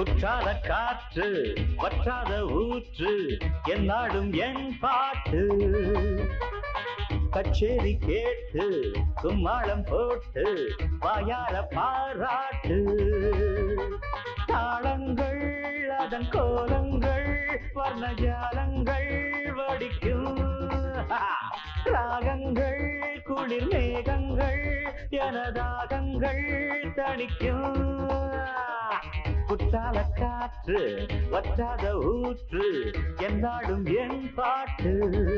குற்றால காற்று வற்றாத ஊற்று என்னாடும் என் பாட்டு கச்சேரி கேட்டு கும்மாளம் போட்டு வாயார பாராட்டு தாளங்கள் அதன் கோலங்கள் வர்ணஜாலங்கள் வடிக்கும் ராகங்கள் குளிர் மேகங்கள் எனதாகங்கள் தணிக்கும் குற்றால காற்று வற்றாத ஊற்று என்னாடும் என் பாட்டு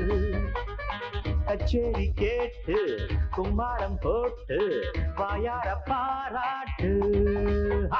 கச்சேரி கேட்டு கும்மாளம் போட்டு வாயார பாராட்டு ஹா!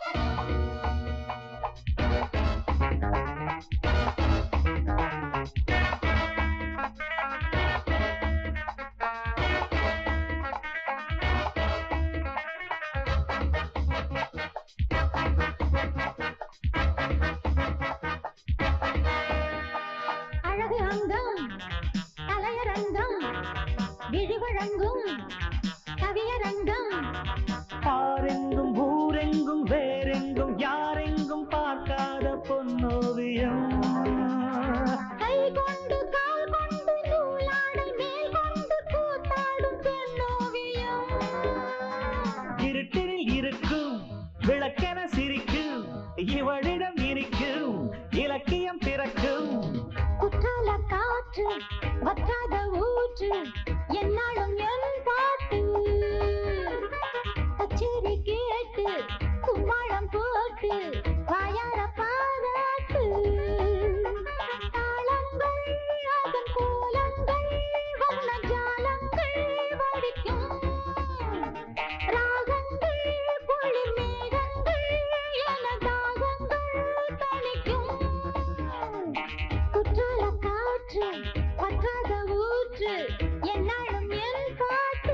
அழகு அங்கம் கலையரங்கம் விழிவழங்கும் கவியரங்கம் ஆரெங்கும் ஊரெங்கும் வேறெங்கும் யாரெங்கும் பார்க்காத பொன்னோவியம் கை கொண்டு கால் கொண்டு நூலாடை மேல் கொண்டு கூத்தாடும் பெண்ணோவியம் இருட்டில் இருக்கும் விளக்கென சிரிக்கும் இவளிடம் இருக்கும் இலக்கியம் பிறக்கும் குற்றால காற்று வற்றாத ஊற்று என்னாலும் என் பாட்டு கச்சேரி கேட்டு கும்மாளம் போட்டு வாயார பாராட்டு தாளங்கள் அதன் கோலங்கள் வண்ண ஜாலங்கள் வடிக்கும் ராகங்கள் குளிர் மேகங்கள் என தாகங்கள் தணிக்கும் குற்றால காற்று பற்றாத ஊற்று என்னாலும் என் பாட்டு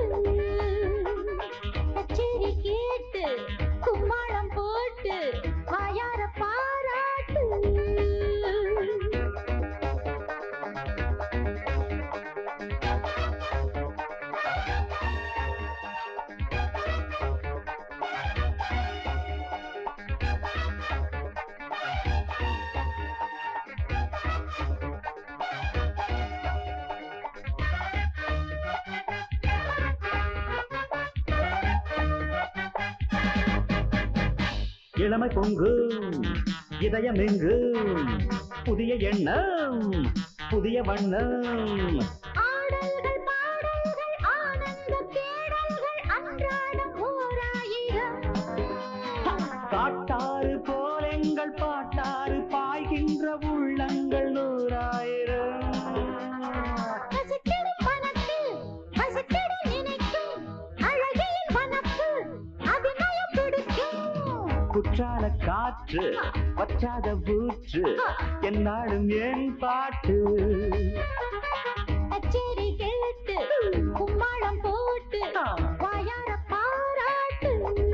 கச்சேரி கேட்டு கும்மாளம் போட்டு வாயார பாராட்டு இளமை பொங்கும் இதயம் எங்கும் புதிய எண்ணம் புதிய வண்ணம் ஆடல்கள் பாடல்கள் ஆனந்த தேடல்கள் அன்றாடம் ஓராயிரம் காட்டாறு போல் எங்கள் பாட்டாறு பாய்கின்ற உள்ளங்கள் நூறாயிரம் பசித்திடும் மனத்தில் பசித்திட நினைக்கும் அழகியின் வனப்பு அபிநயம் பிடிக்கும் குற்றால காற்று வற்றாத ஊற்று என்னாலும் என் பாட்டு கச்சேரி கேட்டு கும்மாளம் போட்டு வாயார பாராட்டு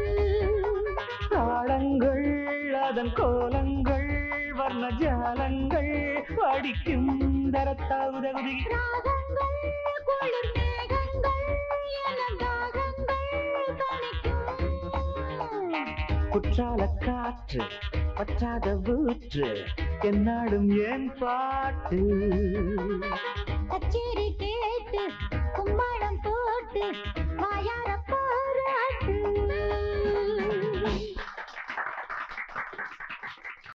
தாளங்கள் அதன் கோலங்கள் வர்ணஜாலங்கள் வடிக்கும் தரத்தா உதவி ராகங்கள் குளிர் மேகங்கள் என தாகங்கள் தணிக்கும் குற்றால காற்று பற்றாத ஊற்று என்னாலும் என் பாட்டு கச்சேரி கேட்டு கும்மாளம் போட்டு